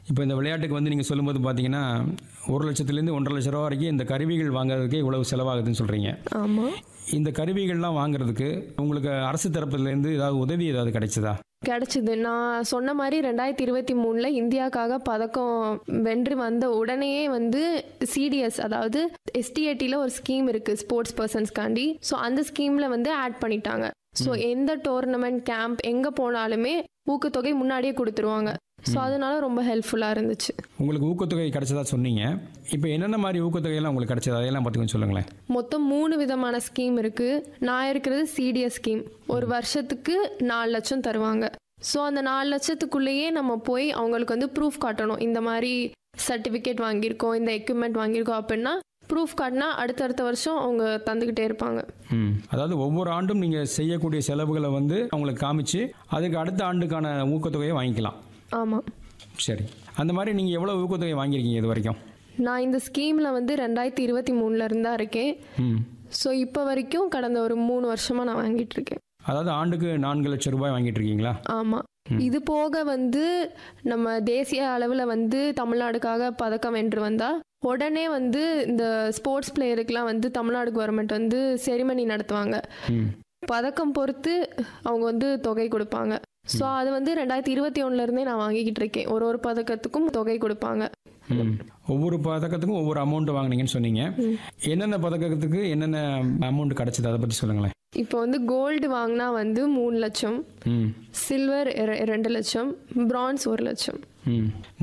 இப்போ இந்த விளையாட்டுக்கு வந்து நீங்கள் சொல்லும்போது பார்த்தீங்கன்னா ஒரு லட்சத்துலேருந்து ஒன்றரை லட்ச ரூபா வரைக்கும் இந்த கருவிகள் வாங்குறதுக்கே இவ்வளவு செலவாகுதுன்னு சொல்கிறீங்க ஆமாம் இந்த கருவிகள்லாம் வாங்குறதுக்கு உங்களுக்கு அரசு தரப்புலேருந்து ஏதாவது உதவி ஏதாவது கிடைச்சதா கிடைச்சிது நான் சொன்ன மாதிரி ரெண்டாயிரத்தி இருபத்தி மூணில் இந்தியாவுக்காக பதக்கம் வென்று வந்த உடனேயே வந்து சிடிஎஸ் அதாவது எஸ்டிஏடியில் ஒரு ஸ்கீம் இருக்குது ஸ்போர்ட்ஸ் பர்சன்ஸ்க்காண்டி ஸோ அந்த ஸ்கீமில் வந்து ஆட் பண்ணிட்டாங்க ஸோ எந்த டோர்னமெண்ட் கேம்ப் எங்கே போனாலுமே ஊக்கத்தொகை முன்னாடியே கொடுத்துருவாங்க ஸோ அதனால ரொம்ப ஹெல்ப்ஃபுல்லாக இருந்துச்சு உங்களுக்கு ஊக்கத்தொகை கிடைச்சதா சொன்னீங்க இப்போ என்னென்ன மாதிரி ஊக்கத்தொகையெல்லாம் உங்களுக்கு கிடைச்சதா அதையெல்லாம் பார்த்து கொஞ்சம் சொல்லுங்களேன் மொத்தம் மூணு விதமான ஸ்கீம் இருக்கு நான் இருக்கிறது சிடிஎஸ் ஸ்கீம் ஒரு வருஷத்துக்கு நாலு லட்சம் தருவாங்க ஸோ அந்த நாலு லட்சத்துக்குள்ளேயே நம்ம போய் அவங்களுக்கு வந்து ப்ரூஃப் காட்டணும் இந்த மாதிரி சர்டிஃபிகேட் வாங்கியிருக்கோம் இந்த எக்யூப்மெண்ட் வாங்கியிருக்கோம் அப்படின்னா ப்ரூஃப் காட்டினா அடுத்தடுத்த வருஷம் அவங்க தந்துக்கிட்டே இருப்பாங்க ம் அதாவது ஒவ்வொரு ஆண்டும் நீங்கள் செய்யக்கூடிய செலவுகளை வந்து அவங்களுக்கு காமிச்சு அதுக்கு அடுத்த ஆண்டுக்கான ஊக்கத்தொகையை வாங்கிக்கலாம் ஆமாம் சரி அந்த மாதிரி நீங்கள் எவ்வளோ ஊக்கத்தொகை வாங்கியிருக்கீங்க இது வரைக்கும் நான் இந்த ஸ்கீமில் வந்து ரெண்டாயிரத்தி இருபத்தி மூணில் இருந்தா இருக்கேன் ம் ஸோ இப்போ வரைக்கும் கடந்த ஒரு மூணு வருஷமாக நான் வாங்கிட்டு இருக்கேன் அதாவது ஆண்டுக்கு நான்கு லட்சம் ரூபாய் வாங்கிட்டு இருக்கீங்களா ஆமாம் இது போக வந்து நம்ம தேசிய அளவில் வந்து தமிழ்நாடுக்காக பதக்கம் வென்று வந்தா உடனே வந்து இந்த ஸ்போர்ட்ஸ் பிளேயருக்குலாம் வந்து தமிழ்நாடு கவர்மெண்ட் வந்து செரிமனி நடத்துவாங்க ம் பதக்கம் பொறுத்து அவங்க வந்து தொகை கொடுப்பாங்க ஸோ அது வந்து ரெண்டாயிரத்தி இருபத்தி ஒன்றுலேருந்தே நான் வாங்கிக்கிட்டு இருக்கேன் ஒரு ஒரு பதக்கத்துக்கும் தொகை கொடுப்பாங்க ம் ஒவ்வொரு பதக்கத்துக்கும் ஒவ்வொரு அமௌண்ட் வாங்குனீங்கன்னு சொன்னீங்க என்னென்ன பதக்கத்துக்கு என்னென்ன அமௌண்ட் கிடைச்சது அதை பற்றி சொல்லுங்களேன் இப்போ வந்து கோல்டு வாங்கினா வந்து மூணு லட்சம் ம் சில்வர் ரெண்டு லட்சம் பிரான்ஸ் ஒரு லட்சம் ம்